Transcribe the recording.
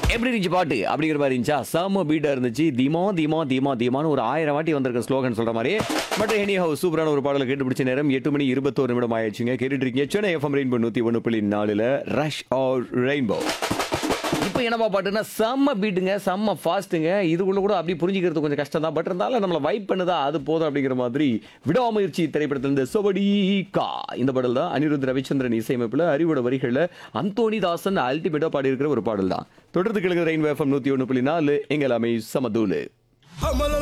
எப்படி இருந்துச்சு பாட்டு அப்படிங்கிற மாதிரி இருந்துச்சா செம்ம பீட்டா இருந்துச்சு தீமா தீமா தீமா தீமான்னு ஒரு ஆயிரம் வாட்டி வந்திருக்க ஸ்லோகன் சொல்ற மாதிரி பட் எனி ஹவு சூப்பரான ஒரு பாடலை கேட்டு பிடிச்ச நேரம் எட்டு மணி இருபத்தோரு நிமிடம் ஆயிடுச்சுங்க கேட்டுட்டு இருக்கீங்க சென்னை எஃப்எம் ரெயின்போ நூத்தி ஒன்று புள்ளி நாலுல ரஷ் ஆர் ரெயின்போ இப்போ என்னப்பா பாட்டுன்னா செம்ம பீட்டுங்க செம்ம ஃபாஸ்ட்டுங்க இதுக்குள்ள கூட அப்படி புரிஞ்சுக்கிறது கொஞ்சம் கஷ்டம் தான் பட் இருந்தாலும் நம்மளை வைப் பண்ணுதா அது போதும் அப்படிங்கிற மாதிரி விடாமுயற்சி திரைப்படத்திலிருந்து சொபடி கா இந்த பாடல் தான் அனிருத் ரவிச்சந்திரன் இசையமைப்பில் அறிவோட வரிகளில் அந்தோனி தாசன் அல்டிமேட்டாக பாடியிருக்கிற ஒரு பாடல் தான் தொடர்ந்து கிழக்கு ரெயின் வேஃபம் நூற்றி ஒன்று புள்ளி நாலு எங்கள் அமை சமதூலு